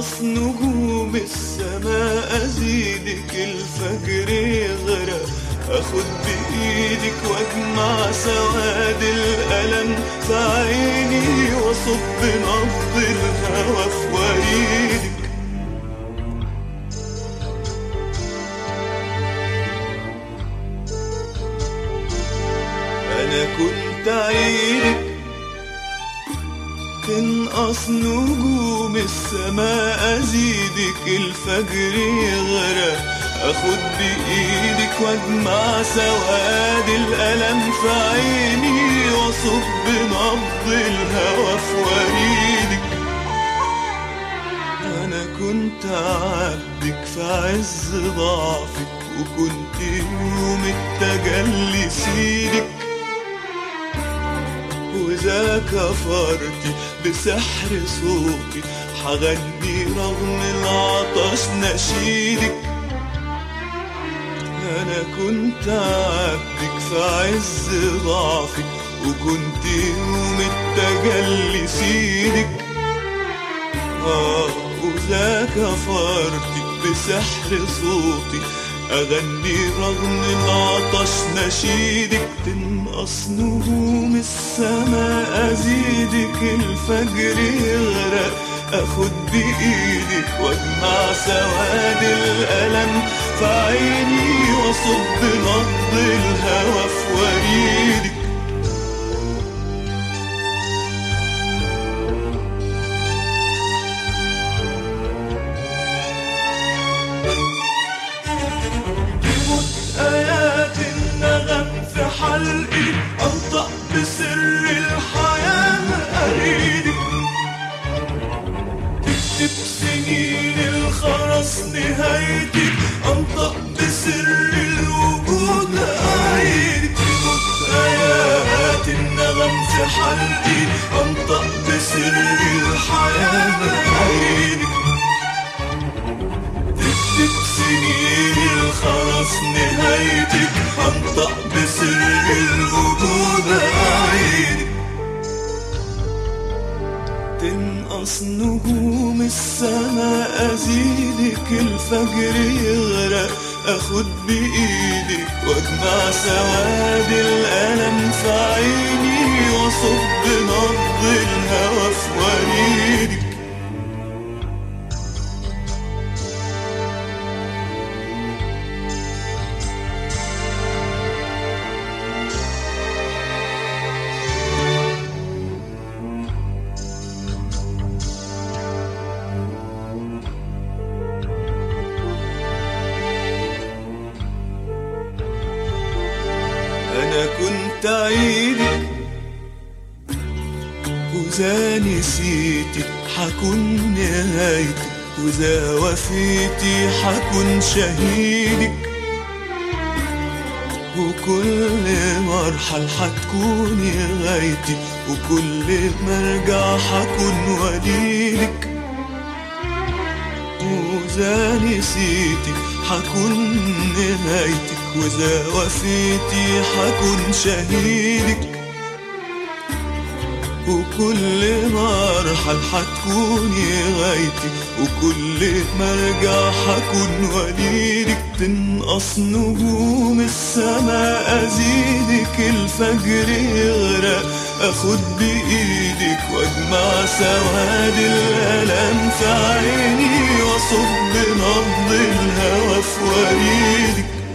تنقص نجوم السماء ازيدك الفجر يغرق اخد بايدك واجمع سواد الالم في عيني واصب نبض الهوى في وريدك انا كنت عيدك تنقص نجوم السماء ازيدك الفجر يغرق اخد بايدك واجمع سواد الالم في عيني واصب نبض الهوى في وريدك انا كنت عبدك في عز ضعفك وكنت يوم التجلي سيدك وإذا كفرتي بسحر صوتي حغني رغم العطش نشيدك أنا كنت عبدك في عز ضعفك وكنت يوم التجلي سيدك آه وإذا كفرتي بسحر صوتي أغني رغم العطش نشيدك تنقص نجوم السماء أزيدك الفجر يغرق أخد بإيدك واجمع سواد الألم في عيني وأصب نبض الهوى في وريدك آيات النغم في حلقي أنطق بسر الحياة أريدك تكتب سنين الخرس نهايتك أنطق بسر الوجود أعيدك تموت آيات النغم في حلقي أنطق بسر الحياة أعيدك تكتب سنين الخرس نهايتك انطق بسر الوجود اعيدك تنقص نجوم السماء ازيدك الفجر يغرق اخد بايدك واجمع سواد الالم في عيني واصب نبض الهوى في وريدك انا كنت عيدك وإذا نسيتك حكون نهايتك وإذا وفيتي حكون شهيدك وكل مرحل حتكوني غايتي وكل مرجع حكون وليلك وإذا نسيتي حكون نهايتك وإذا وفيتي حكون شهيدك وكل مرحل حتكوني غايتي وكل مرجع حكون وليدك تنقص نجوم السماء أزيدك الفجر يغرق أخد بإيدك واجمع سواد الألم في عيني وأصب نبض الهوى في وريدك